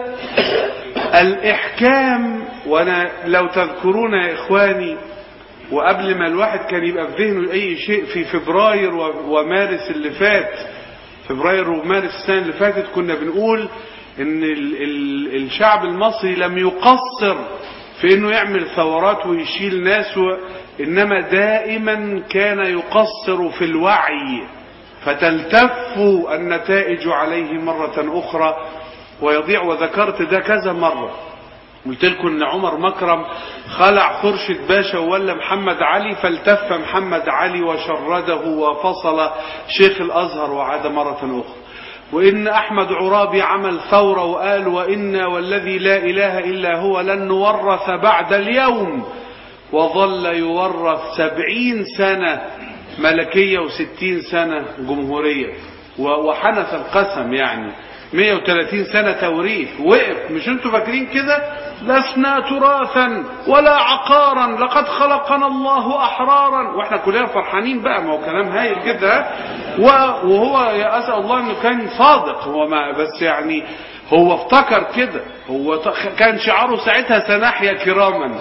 Speaker 1: الإحكام وأنا لو تذكرون يا إخواني وقبل ما الواحد كان يبقى في ذهنه أي شيء في فبراير و- ومارس اللي فات فبراير ومارس السنة اللي فاتت كنا بنقول إن ال ال الشعب المصري لم يقصر في إنه يعمل ثورات ويشيل ناس و إنما دائما كان يقصر في الوعي فتلتف النتائج عليه مرة أخرى ويضيع وذكرت ده كذا مرة قلت لكم ان عمر مكرم خلع خرشد باشا ولا محمد علي فالتف محمد علي وشرده وفصل شيخ الازهر وعاد مرة اخرى وان احمد عرابي عمل ثورة وقال وانا والذي لا اله الا هو لن نورث بعد اليوم وظل يورث سبعين سنة ملكية وستين سنة جمهورية و- وحنث القسم يعني 130 سنة توريث وقف مش انتوا فاكرين كده لسنا تراثا ولا عقارا لقد خلقنا الله احرارا واحنا كلنا فرحانين بقى ما هو كلام هايل كده ها؟ و- وهو يا اسال الله انه كان صادق هو ما بس يعني هو افتكر كده هو ت- كان شعاره ساعتها سنحيا كراما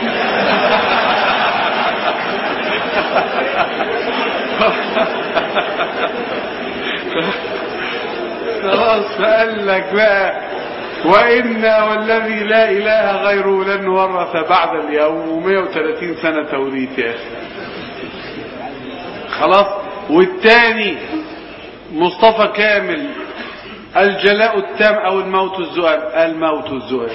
Speaker 1: خلاص فقال لك بقى وإنا والذي لا إله غيره لن نورث بعد اليوم 130 سنة توريث يا أخي خلاص والتاني مصطفى كامل الجلاء التام أو الموت الزؤام الموت الزؤام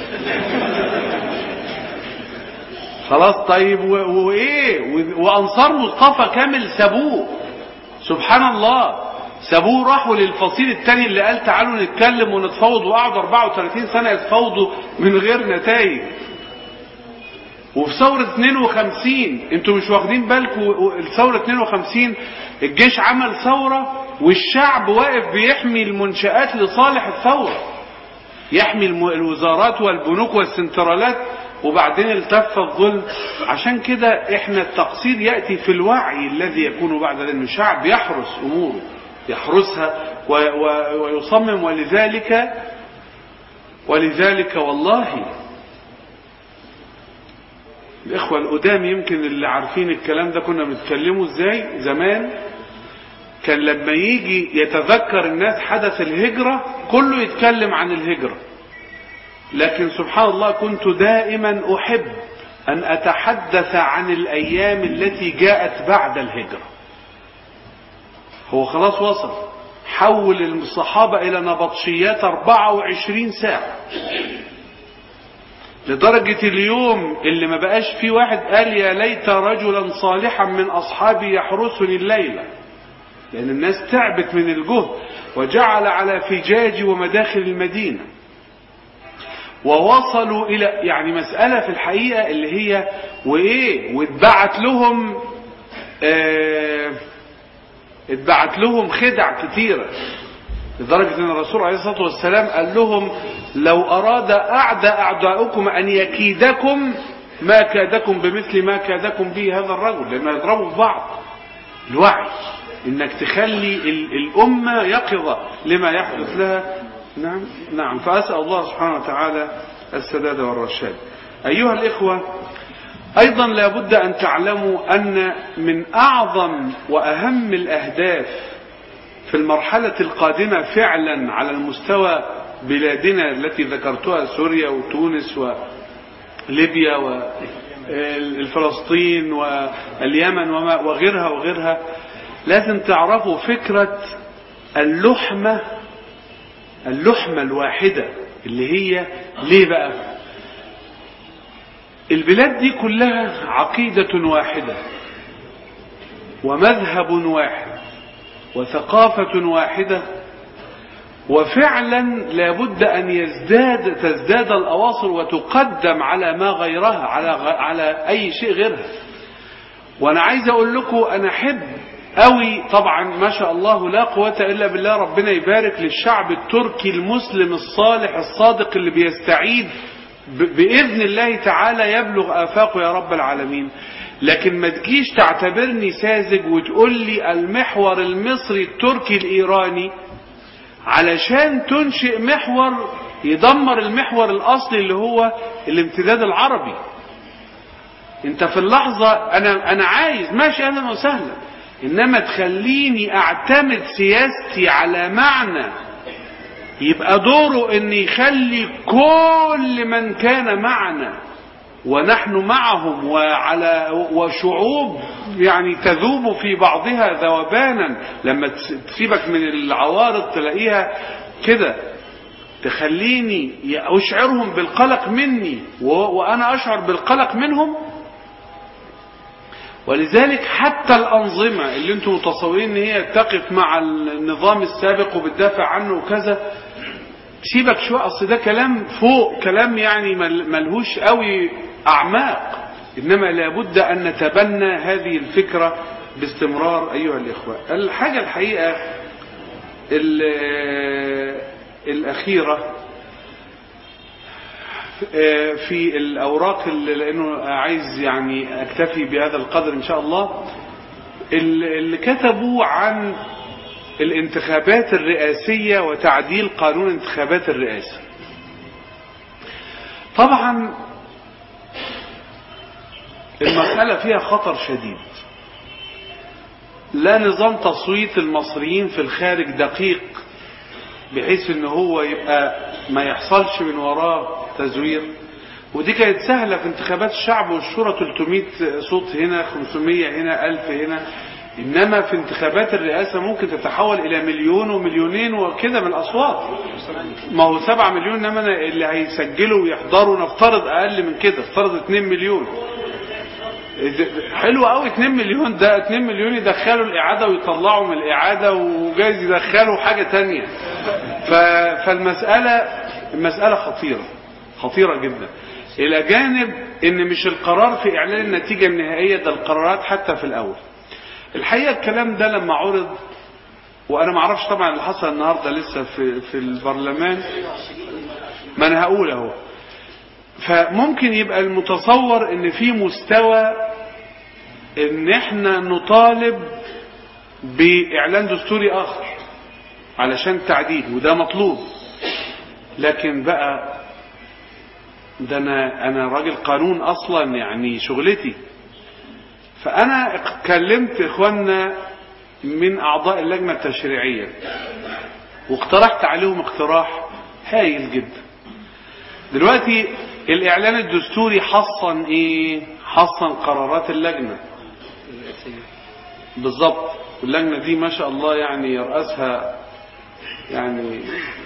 Speaker 1: خلاص طيب و- وإيه و- وأنصار مصطفى كامل سابوه سبحان الله سابوه راحوا للفصيل الثاني اللي قال تعالوا نتكلم ونتفاوض وقعدوا 34 سنة يتفاوضوا من غير نتائج وفي ثورة 52 انتوا مش واخدين بالكم ثورة 52 الجيش عمل ثورة والشعب واقف بيحمي المنشآت لصالح الثورة يحمي الم- الوزارات والبنوك والسنترالات وبعدين التف الظلم عشان كده احنا التقصير يأتي في الوعي الذي يكون بعد ذلك الشعب يحرس اموره يحرسها و و ويصمم ولذلك ولذلك والله الإخوة القدام يمكن اللي عارفين الكلام ده كنا بنتكلمه ازاي زمان كان لما يجي يتذكر الناس حدث الهجرة كله يتكلم عن الهجرة لكن سبحان الله كنت دائما أحب أن أتحدث عن الأيام التي جاءت بعد الهجرة هو خلاص وصل حول الصحابة إلى نبطشيات 24 ساعة لدرجة اليوم اللي ما بقاش فيه واحد قال يا ليت رجلا صالحا من أصحابي يحرسني الليلة لأن الناس تعبت من الجهد وجعل على فجاج ومداخل المدينة ووصلوا إلى يعني مسألة في الحقيقة اللي هي وإيه واتبعت لهم آه اتبعت لهم خدع كتيرة لدرجة ان الرسول عليه الصلاة والسلام قال لهم لو اراد اعدى اعداؤكم ان يكيدكم ما كادكم بمثل ما كادكم به هذا الرجل لانه يضربوا في بعض الوعي انك تخلي ال- الامة يقظة لما يحدث لها نعم نعم فاسأل الله سبحانه وتعالى السداد والرشاد ايها الاخوة ايضا لابد ان تعلموا ان من اعظم واهم الاهداف في المرحلة القادمة فعلا على المستوى بلادنا التي ذكرتها سوريا وتونس وليبيا والفلسطين واليمن وما وغيرها وغيرها لازم تعرفوا فكرة اللحمة اللحمة الواحدة اللي هي ليه بقى البلاد دي كلها عقيدة واحدة ومذهب واحد وثقافة واحدة وفعلا لابد أن يزداد تزداد الأواصر وتقدم على ما غيرها على غ- على أي شيء غيرها وأنا عايز أقول لكم أنا أحب أوي طبعا ما شاء الله لا قوة إلا بالله ربنا يبارك للشعب التركي المسلم الصالح الصادق اللي بيستعيد ب- بإذن الله تعالى يبلغ آفاقه يا رب العالمين لكن ما تجيش تعتبرني ساذج وتقول لي المحور المصري التركي الإيراني علشان تنشئ محور يدمر المحور الأصلي اللي هو الامتداد العربي انت في اللحظة انا, أنا عايز ماشي اهلا وسهلا انما تخليني اعتمد سياستي على معنى يبقى دوره ان يخلي كل من كان معنا ونحن معهم وعلى وشعوب يعني تذوب في بعضها ذوبانا لما تس- تسيبك من العوارض تلاقيها كده تخليني أشعرهم بالقلق مني و- وأنا أشعر بالقلق منهم ولذلك حتى الأنظمة اللي انتم متصورين ان هي تقف مع النظام السابق وبتدافع عنه وكذا سيبك شوية أصل ده كلام فوق كلام يعني مل- ملهوش قوي أعماق إنما لابد أن نتبنى هذه الفكرة باستمرار أيها الإخوة الحاجة الحقيقة ال- الأخيرة آه، في الأوراق اللي لأنه عايز يعني أكتفي بهذا القدر إن شاء الله اللي اللي كتبوا عن الانتخابات الرئاسية وتعديل قانون انتخابات الرئاسة طبعا المسألة فيها خطر شديد لا نظام تصويت المصريين في الخارج دقيق بحيث ان هو يبقى ما يحصلش من وراه تزوير ودي كانت سهلة في انتخابات الشعب والشورى 300 صوت هنا 500 هنا 1000 هنا إنما في انتخابات الرئاسة ممكن تتحول إلى مليون ومليونين وكده من الأصوات ما هو 7 مليون إنما أنا اللي هيسجلوا ويحضروا نفترض أقل من كده افترض 2 مليون حلو قوي 2 مليون ده 2 مليون يدخلوا الإعادة ويطلعوا من الإعادة وجايز يدخلوا حاجة تانية ف... فالمسألة المسألة خطيرة خطيرة جدا إلى جانب إن مش القرار في إعلان النتيجة النهائية ده القرارات حتى في الأول الحقيقة الكلام ده لما عرض وأنا ما اعرفش طبعا اللي حصل النهاردة لسه في, في البرلمان ما أنا هقول أهو فممكن يبقى المتصور ان في مستوى ان احنا نطالب باعلان دستوري اخر علشان تعديل وده مطلوب لكن بقى ده انا انا راجل قانون اصلا يعني شغلتي فانا كلمت اخواننا من اعضاء اللجنه التشريعيه واقترحت عليهم اقتراح هايل جدا دلوقتي الاعلان الدستوري حصن ايه حصن قرارات اللجنه بالظبط واللجنه دي ما شاء الله يعني يرأسها يعني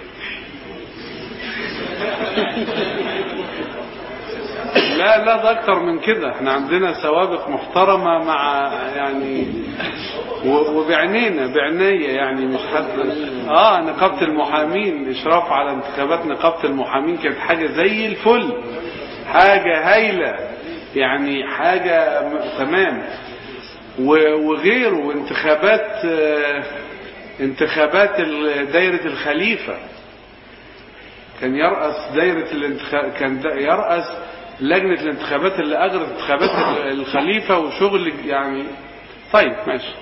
Speaker 1: لا لا ده اكتر من كده احنا عندنا سوابق محترمة مع يعني و- وبعنينا بعناية يعني مش حد اه نقابة المحامين اشراف على انتخابات نقابة المحامين كانت حاجة زي الفل حاجة هايلة يعني حاجة م- تمام و- وغيره انتخابات آه، انتخابات ال- دايرة الخليفة كان يرأس دايرة الانتخاب كان دا- يرأس لجنة الانتخابات اللي أجرت انتخابات ال- الخليفة وشغل يعني طيب ماشي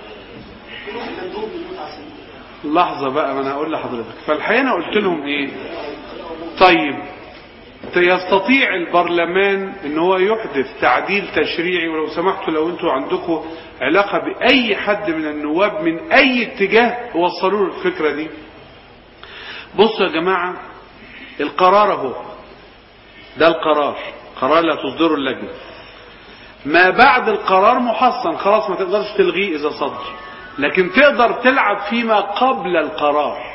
Speaker 1: لحظة بقى ما أنا هقول لحضرتك فالحقيقة أنا قلت لهم إيه طيب يستطيع البرلمان ان هو يحدث تعديل تشريعي ولو سمحتوا لو انتوا عندكم علاقة بأي حد من النواب من أي اتجاه وصلوا له الفكرة دي بصوا يا جماعة القرار اهو ده القرار قرار لا تصدره اللجنة ما بعد القرار محصن خلاص ما تقدرش تلغيه إذا صدر لكن تقدر تلعب فيما قبل القرار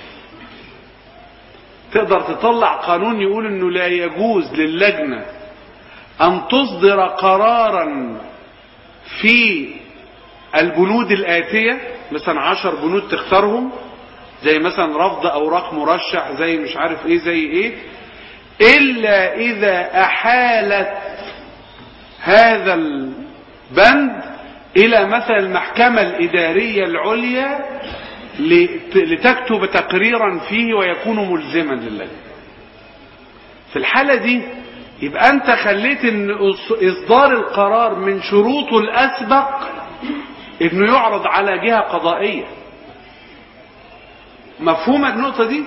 Speaker 1: تقدر تطلع قانون يقول انه لا يجوز للجنة ان تصدر قرارا في البنود الآتية مثلا عشر بنود تختارهم زي مثلا رفض اوراق مرشح زي مش عارف ايه زي ايه الا اذا احالت هذا البند الى مثلا المحكمة الادارية العليا لت- لتكتب تقريرا فيه ويكون ملزما للجنة في الحالة دي يبقى انت خليت ان إص- اصدار القرار من شروطه الاسبق انه يعرض على جهة قضائية مفهومة النقطة دي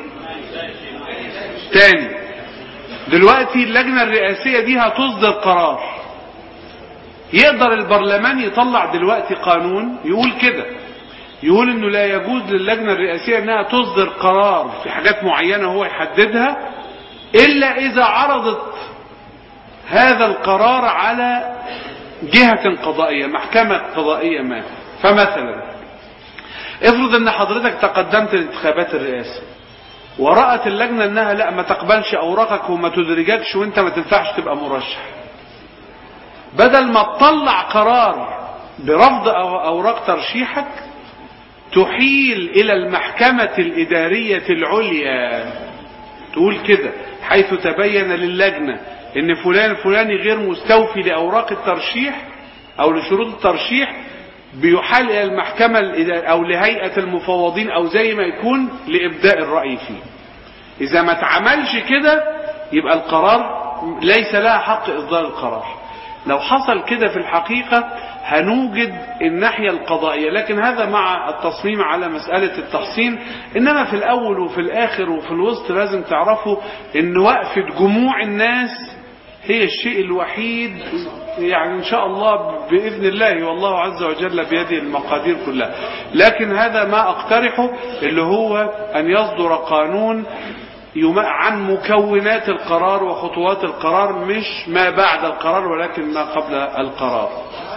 Speaker 1: تاني دلوقتي اللجنة الرئاسية دي هتصدر قرار يقدر البرلمان يطلع دلوقتي قانون يقول كده يقول انه لا يجوز للجنة الرئاسية انها تصدر قرار في حاجات معينة هو يحددها الا اذا عرضت هذا القرار على جهة قضائية محكمة قضائية ما فمثلا افرض ان حضرتك تقدمت لانتخابات الرئاسة ورأت اللجنة انها لا ما تقبلش اوراقك وما تدرجكش وانت ما تنفعش تبقى مرشح بدل ما تطلع قرار برفض أو- اوراق ترشيحك تحيل الى المحكمة الادارية العليا تقول كده حيث تبين للجنة ان فلان فلاني غير مستوفي لاوراق الترشيح او لشروط الترشيح بيحال إلى المحكمة الإدارية أو لهيئة المفوضين أو زي ما يكون لإبداء الرأي فيه إذا ما اتعملش كده يبقى القرار ليس لها حق إصدار القرار لو حصل كده في الحقيقة هنوجد الناحية القضائية لكن هذا مع التصميم على مسألة التحصين إنما في الأول وفي الآخر وفي الوسط لازم تعرفوا إن وقفة جموع الناس هي الشيء الوحيد يعني إن شاء الله بإذن الله والله عز وجل بيده المقادير كلها لكن هذا ما أقترحه اللي هو أن يصدر قانون يم- عن مكونات القرار وخطوات القرار مش ما بعد القرار ولكن ما قبل القرار